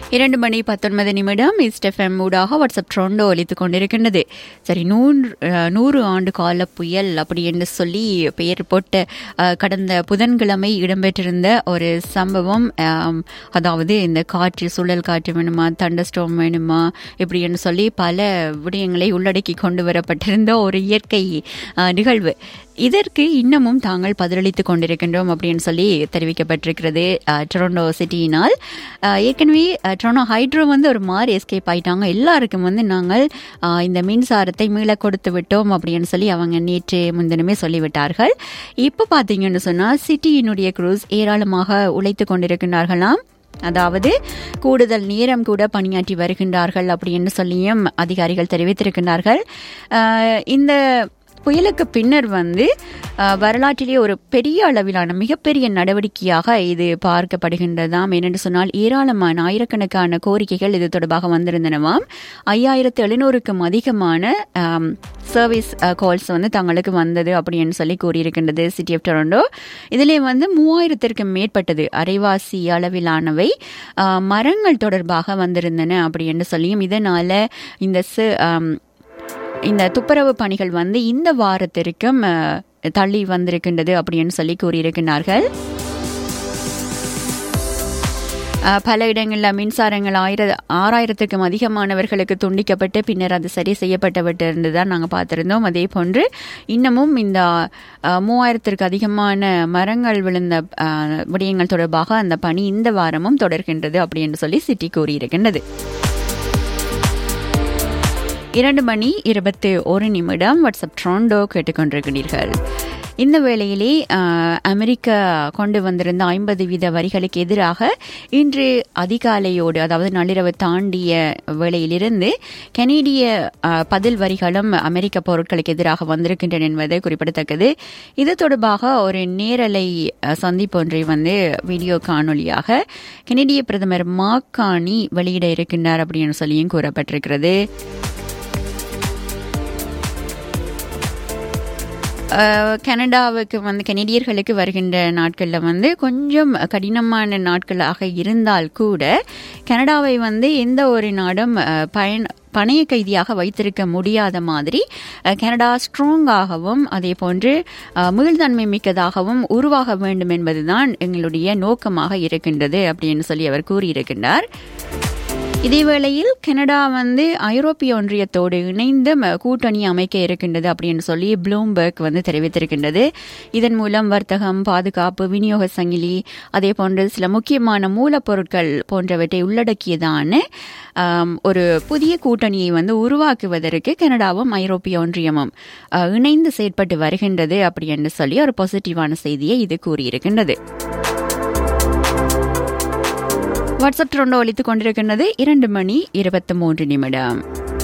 இரண்டு மணி பத்தொன்பது நிமிடம் இஸ்டெஃப்எம் ஊடாக வாட்ஸ்அப் ட்ரோண்டோ ஒலித்துக் கொண்டிருக்கின்றது சரி நூறு அஹ், நூறு ஆண்டு கால புயல் அப்படி என்று சொல்லி பெயர் போட்ட அஹ், கடந்த புதன்கிழமை இடம்பெற்றிருந்த ஒரு சம்பவம் ஆம், அதாவது இந்த காற்று சுழல் காற்று வேணுமா தண்டஸ்டோம் வேணுமா இப்படி என்று சொல்லி பல விடயங்களை உள்ளடக்கி கொண்டு வரப்பட்டிருந்த ஒரு இயற்கை அஹ், நிகழ்வு இதற்கு இன்னமும் தாங்கள் பதிலளித்துக் கொண்டிருக்கின்றோம் அப்படின்னு சொல்லி தெரிவிக்கப்பட்டிருக்கிறது அஹ், டொரண்டோ சிட்டியினால் அஹ், ஏற்கனவே அஹ், டொரண்டோ ஹைட்ரோ வந்து ஒரு மாதிரி எஸ்கேப் ஆயிட்டாங்க எல்லாருக்கும் வந்து நாங்கள் அஹ், இந்த மின்சாரத்தை மீள கொடுத்து விட்டோம் அப்படின்னு சொல்லி அவங்க நேற்று முன்தினமே சொல்லிவிட்டார்கள் இப்போ பார்த்தீங்கன்னு சொன்னால் சிட்டியினுடைய குரூஸ் ஏராளமாக உழைத்து கொண்டிருக்கின்றார்களாம் அதாவது கூடுதல் நேரம் கூட பணியாற்றி வருகின்றார்கள் அப்படின்னு சொல்லியும் அதிகாரிகள் தெரிவித்திருக்கின்றார்கள் அஹ், இந்த புயலுக்கு பின்னர் வந்து அஹ், வரலாற்றிலே ஒரு பெரிய அளவிலான மிகப்பெரிய நடவடிக்கையாக இது பார்க்கப்படுகின்றதாம் ஏனென்று சொன்னால் ஏராளமான ஆயிரக்கணக்கான கோரிக்கைகள் இது தொடர்பாக வந்திருந்தனவாம் ஐயாயிரத்து எழுநூறுக்கும் அதிகமான சர்வீஸ் கால்ஸ் வந்து தங்களுக்கு வந்தது அப்படின்னு சொல்லி கூறியிருக்கின்றது சிட்டி ஆஃப் டொரண்டோ இதிலே வந்து மூவாயிரத்திற்கும் மேற்பட்டது அரைவாசி அளவிலானவை அஹ், மரங்கள் தொடர்பாக வந்திருந்தன அப்படி என்று சொல்லியும் இதனால இந்த சி- ஆம், இந்த துப்புரவு பணிகள் வந்து இந்த வாரத்திற்கும் அஹ், தள்ளி வந்திருக்கின்றது அப்படின்னு சொல்லி கூறியிருக்கிறார்கள் அஹ், பல இடங்களில் மின்சாரங்கள் ஆயிர ஆறாயிரத்துக்கும் அதிகமானவர்களுக்கு துண்டிக்கப்பட்டு பின்னர் அது சரி செய்யப்பட்டு இருந்து தான் நாங்கள் பார்த்துருந்தோம் அதே போன்று இன்னமும் இந்த அஹ், மூவாயிரத்திற்கு அதிகமான மரங்கள் விழுந்த அஹ், விடயங்கள் தொடர்பாக அந்த பணி இந்த வாரமும் தொடர்கின்றது அப்படின்னு சொல்லி சிட்டி கூறியிருக்கின்றது இரண்டு மணி இருபத்தி ஒரு நிமிடம் வாட்ஸ்அப் ட்ரோண்டோ கேட்டுக்கொண்டிருக்கிறீர்கள் இந்த வேளையிலே அஹ், அமெரிக்கா கொண்டு வந்திருந்த ஐம்பது வீத வரிகளுக்கு எதிராக இன்று அதிகாலையோடு அதாவது நள்ளிரவு தாண்டிய வேளையிலிருந்து கனேடிய அஹ், பதில் வரிகளும் அமெரிக்க பொருட்களுக்கு எதிராக வந்திருக்கின்றன என்பது குறிப்பிடத்தக்கது இது தொடர்பாக ஒரு நேரலை அஹ், சந்திப்பு ஒன்றை வந்து வீடியோ காணொலியாக கனேடிய பிரதமர் மாக்கானி வெளியிட இருக்கின்றார் அப்படின்னு சொல்லியும் கூறப்பட்டிருக்கிறது அஹ், கனடாவுக்கு வந்து கனடியர்களுக்கு வருகின்ற நாட்களில் வந்து கொஞ்சம் கடினமான நாட்களாக இருந்தால் கூட கனடாவை வந்து எந்த ஒரு நாடும் அஹ், பயன் பணைய கைதியாக வைத்திருக்க முடியாத மாதிரி அஹ், கனடா ஸ்ட்ராங்காகவும் அதே போன்று அஹ், மீள்தன்மை மிக்கதாகவும் உருவாக வேண்டும் என்பதுதான் எங்களுடைய நோக்கமாக இருக்கின்றது அப்படின்னு சொல்லி அவர் கூறியிருக்கின்றார் இதேவேளையில் கனடா வந்து ஐரோப்பிய ஒன்றியத்தோடு இணைந்து ம- கூட்டணி அமைக்க இருக்கின்றது அப்படின்னு சொல்லி ப்ளூம்பர்க் வந்து தெரிவித்திருக்கின்றது இதன் மூலம் வர்த்தகம் பாதுகாப்பு விநியோக சங்கிலி அதே போன்று சில முக்கியமான மூலப்பொருட்கள் போன்றவற்றை உள்ளடக்கியதான ஆம், ஒரு புதிய கூட்டணியை வந்து உருவாக்குவதற்கு கனடாவும் ஐரோப்பிய ஒன்றியமும் அஹ், இணைந்து செயற்பட்டு வருகின்றது அப்படி என்று சொல்லி ஒரு பாசிட்டிவான செய்தியை இது கூறியிருக்கின்றது வாட்ஸ்அப் ட்ரோண்டோ ஒலித்துக் கொண்டிருக்கின்றது இரண்டு மணி இருபத்தி மூன்று நிமிடம்